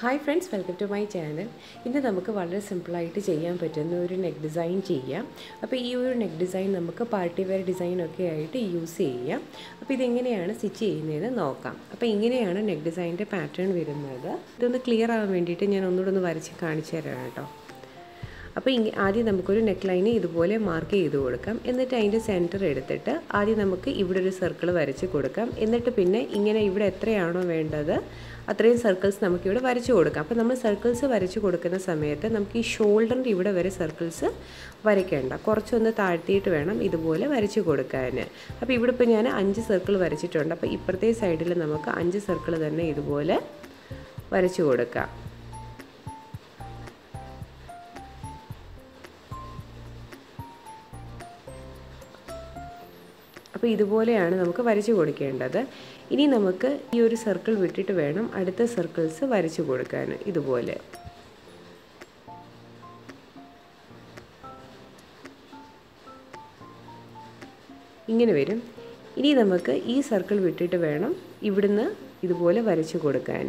hi friends welcome to my channel ഇന്ന് നമുക്ക് വളരെ സിമ്പിളായിട്ട് ചെയ്യാൻ പറ്റുന്ന ഒരു നെക്ക് ഡിസൈൻ ചെയ്യാം അപ്പോൾ ഈ ഒരു നെക്ക് ഡിസൈൻ നമുക്ക് പാർട്ടി വെയർ ഡിസൈനൊക്കെ ആയിട്ട് യൂസ് ചെയ്യാം അപ്പോൾ ഇതെങ്ങനെയാണ് സ്റ്റിച്ച് ചെയ്യുന്നതെന്ന് നോക്കാം അപ്പോൾ ഇങ്ങനെയാണ് നെക്ക് ഡിസൈനിൻ്റെ പാറ്റേൺ വരുന്നത് ഇതൊന്ന് ക്ലിയർ ആവാൻ വേണ്ടിയിട്ട് ഞാൻ ഒന്നുകൂടെ ഒന്ന് വരച്ച് കാണിച്ചു തരാം കേട്ടോ അപ്പോൾ ഇങ്ങ ആദ്യം നമുക്കൊരു നെക്ക് ലൈന് ഇതുപോലെ മാർക്ക് ചെയ്ത് കൊടുക്കാം എന്നിട്ട് അതിൻ്റെ സെൻറ്റർ എടുത്തിട്ട് ആദ്യം നമുക്ക് ഇവിടെ ഒരു സർക്കിൾ വരച്ച് കൊടുക്കാം എന്നിട്ട് പിന്നെ ഇങ്ങനെ ഇവിടെ എത്രയാണോ വേണ്ടത് അത്രയും സർക്കിൾസ് നമുക്കിവിടെ വരച്ച് കൊടുക്കാം അപ്പോൾ നമ്മൾ സർക്കിൾസ് വരച്ച് കൊടുക്കുന്ന സമയത്ത് നമുക്ക് ഈ ഷോൾഡറിൻ്റെ ഇവിടെ വരെ സർക്കിൾസ് വരയ്ക്കേണ്ട കുറച്ചൊന്ന് താഴ്ത്തിയിട്ട് വേണം ഇതുപോലെ വരച്ച് കൊടുക്കാൻ അപ്പോൾ ഇവിടെ ഇപ്പോൾ ഞാൻ അഞ്ച് സർക്കിൾ വരച്ചിട്ടുണ്ട് അപ്പോൾ ഇപ്പുറത്തെ സൈഡിൽ നമുക്ക് അഞ്ച് സർക്കിൾ തന്നെ ഇതുപോലെ വരച്ച് കൊടുക്കാം അപ്പോൾ ഇതുപോലെയാണ് നമുക്ക് വരച്ച് കൊടുക്കേണ്ടത് ഇനി നമുക്ക് ഈ ഒരു സർക്കിൾ വിട്ടിട്ട് വേണം അടുത്ത സർക്കിൾസ് വരച്ച് കൊടുക്കാൻ ഇതുപോലെ ഇങ്ങനെ വരും ഇനി നമുക്ക് ഈ സർക്കിൾ വിട്ടിട്ട് വേണം ഇവിടുന്ന് ഇതുപോലെ വരച്ച് കൊടുക്കാൻ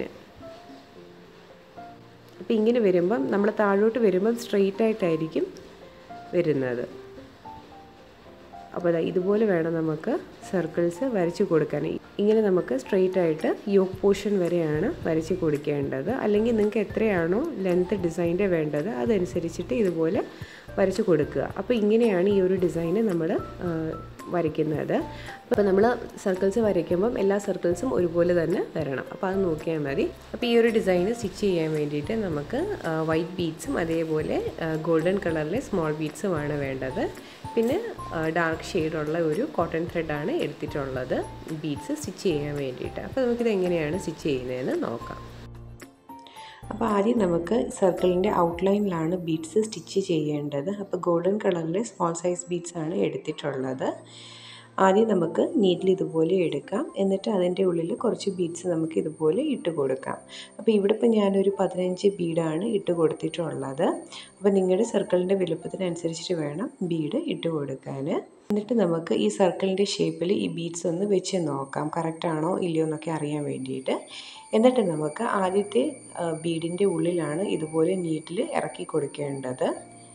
അപ്പോൾ ഇങ്ങനെ വരുമ്പം നമ്മൾ താഴോട്ട് വരുമ്പം സ്ട്രെയിറ്റ് ആയിട്ടായിരിക്കും വരുന്നത് അപ്പോൾ അതാ ഇതുപോലെ വേണം നമുക്ക് സർക്കിൾസ് വരച്ച് കൊടുക്കാൻ ഇങ്ങനെ നമുക്ക് സ്ട്രെയിറ്റ് ആയിട്ട് യോക്ക് പോർഷൻ വരെയാണ് വരച്ച് കൊടുക്കേണ്ടത് അല്ലെങ്കിൽ നിങ്ങൾക്ക് എത്രയാണോ ലെങ്ത് ഡിസൈൻ്റെ വേണ്ടത് അതനുസരിച്ചിട്ട് ഇതുപോലെ വരച്ച് കൊടുക്കുക അപ്പോൾ ഇങ്ങനെയാണ് ഈ ഒരു ഡിസൈന് നമ്മൾ വരയ്ക്കുന്നത് അപ്പോൾ നമ്മൾ സർക്കിൾസ് വരയ്ക്കുമ്പം എല്ലാ സർക്കിൾസും ഒരുപോലെ തന്നെ വരണം അപ്പോൾ അത് നോക്കിയാൽ മതി അപ്പോൾ ഈ ഒരു ഡിസൈന് സ്റ്റിച്ച് ചെയ്യാൻ വേണ്ടിയിട്ട് നമുക്ക് വൈറ്റ് ബീഡ്സും അതേപോലെ ഗോൾഡൻ കളറിലെ സ്മോൾ ബീഡ്സുമാണ് വേണ്ടത് പിന്നെ ഡാർക്ക് ഷെയ്ഡുള്ള ഒരു കോട്ടൺ ത്രെഡാണ് എടുത്തിട്ടുള്ളത് ബീഡ്സ് സ്റ്റിച്ച് ചെയ്യാൻ വേണ്ടിയിട്ട് അപ്പോൾ നമുക്കിത് എങ്ങനെയാണ് സ്റ്റിച്ച് ചെയ്യുന്നതെന്ന് നോക്കാം അപ്പോൾ ആദ്യം നമുക്ക് സർക്കിളിൻ്റെ ഔട്ട്ലൈനിലാണ് ബീഡ്സ് സ്റ്റിച്ച് ചെയ്യേണ്ടത് അപ്പോൾ ഗോൾഡൻ കളറിലെ സ്മോൾ സൈസ് ബീഡ്സ് ആണ് എടുത്തിട്ടുള്ളത് ആദ്യം നമുക്ക് നീഡിൽ ഇതുപോലെ എടുക്കാം എന്നിട്ട് അതിൻ്റെ ഉള്ളിൽ കുറച്ച് ബീഡ്സ് നമുക്ക് ഇതുപോലെ ഇട്ട് കൊടുക്കാം അപ്പോൾ ഇവിടെ ഇപ്പോൾ ഞാനൊരു പതിനഞ്ച് ബീഡാണ് ഇട്ട് കൊടുത്തിട്ടുള്ളത് അപ്പോൾ നിങ്ങളുടെ സർക്കിളിൻ്റെ വലുപ്പത്തിനനുസരിച്ചിട്ട് വേണം ബീഡ് ഇട്ട് കൊടുക്കാൻ എന്നിട്ട് നമുക്ക് ഈ സർക്കിളിൻ്റെ ഷേപ്പിൽ ഈ ബീഡ്സ് ഒന്ന് വെച്ച് നോക്കാം കറക്റ്റാണോ ഇല്ലയോ എന്നൊക്കെ അറിയാൻ വേണ്ടിയിട്ട് എന്നിട്ട് നമുക്ക് ആദ്യത്തെ ബീഡിൻ്റെ ഉള്ളിലാണ് ഇതുപോലെ നീറ്റിൽ ഇറക്കി കൊടുക്കേണ്ടത്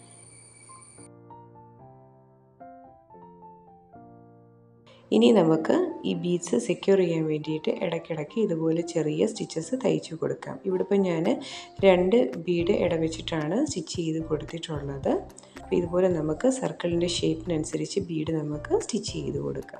ഇനി നമുക്ക് ഈ ബീഡ്സ് സെക്യൂർ ചെയ്യാൻ വേണ്ടിയിട്ട് ഇടയ്ക്കിടയ്ക്ക് ഇതുപോലെ ചെറിയ സ്റ്റിച്ചസ് തയ്ച്ചു കൊടുക്കാം ഇവിടെ ഇപ്പോൾ ഞാൻ രണ്ട് ബീഡ് ഇടവെച്ചിട്ടാണ് സ്റ്റിച്ച് ചെയ്ത് കൊടുത്തിട്ടുള്ളത് അപ്പോൾ ഇതുപോലെ നമുക്ക് സർക്കിളിൻ്റെ ഷേപ്പിനനുസരിച്ച് ബീഡ് നമുക്ക് സ്റ്റിച്ച് ചെയ്ത് കൊടുക്കാം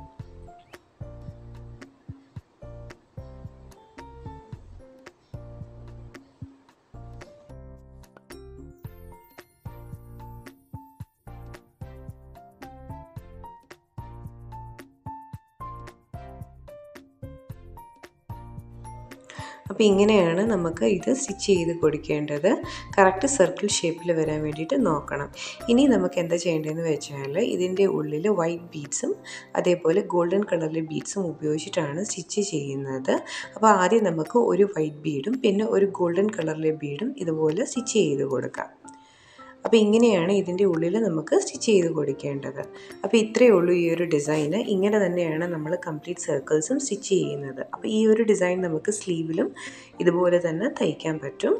അപ്പോൾ ഇങ്ങനെയാണ് നമുക്ക് ഇത് സ്റ്റിച്ച് ചെയ്ത് കൊടുക്കേണ്ടത് കറക്റ്റ് സർക്കിൾ ഷേപ്പിൽ വരാൻ വേണ്ടിയിട്ട് നോക്കണം ഇനി നമുക്ക് എന്താ ചെയ്യേണ്ടതെന്ന് വെച്ചാൽ ഇതിൻ്റെ ഉള്ളിൽ വൈറ്റ് ബീഡ്സും അതേപോലെ ഗോൾഡൻ കളറിലെ ബീഡ്സും ഉപയോഗിച്ചിട്ടാണ് സ്റ്റിച്ച് ചെയ്യുന്നത് അപ്പോൾ ആദ്യം നമുക്ക് ഒരു വൈറ്റ് ബീഡും പിന്നെ ഒരു ഗോൾഡൻ കളറിലെ ബീഡും ഇതുപോലെ സ്റ്റിച്ച് ചെയ്ത് കൊടുക്കാം അപ്പോൾ ഇങ്ങനെയാണ് ഇതിൻ്റെ ഉള്ളിൽ നമുക്ക് സ്റ്റിച്ച് ചെയ്ത് കൊടുക്കേണ്ടത് അപ്പോൾ ഇത്രയേ ഉള്ളൂ ഈ ഒരു ഡിസൈന് ഇങ്ങനെ തന്നെയാണ് നമ്മൾ കംപ്ലീറ്റ് സർക്കിൾസും സ്റ്റിച്ച് ചെയ്യുന്നത് അപ്പോൾ ഈ ഒരു ഡിസൈൻ നമുക്ക് സ്ലീവിലും ഇതുപോലെ തന്നെ തയ്ക്കാൻ പറ്റും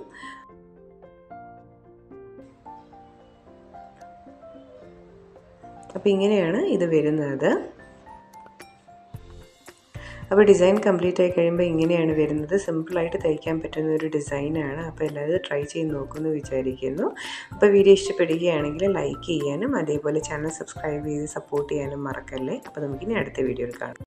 അപ്പോൾ ഇങ്ങനെയാണ് ഇത് വരുന്നത് അപ്പോൾ ഡിസൈൻ കംപ്ലീറ്റ് ആയി കഴിയുമ്പോൾ ഇങ്ങനെയാണ് വരുന്നത് സിമ്പിളായിട്ട് തയ്ക്കാൻ പറ്റുന്ന ഒരു ഡിസൈനാണ് അപ്പോൾ എല്ലാവരും ട്രൈ ചെയ്ത് നോക്കുമെന്ന് വിചാരിക്കുന്നു അപ്പോൾ വീഡിയോ ഇഷ്ടപ്പെടുകയാണെങ്കിൽ ലൈക്ക് ചെയ്യാനും അതേപോലെ ചാനൽ സബ്സ്ക്രൈബ് ചെയ്ത് സപ്പോർട്ട് ചെയ്യാനും മറക്കല്ലേ അപ്പോൾ നമുക്കിനി അടുത്ത വീഡിയോയിൽ കാണാം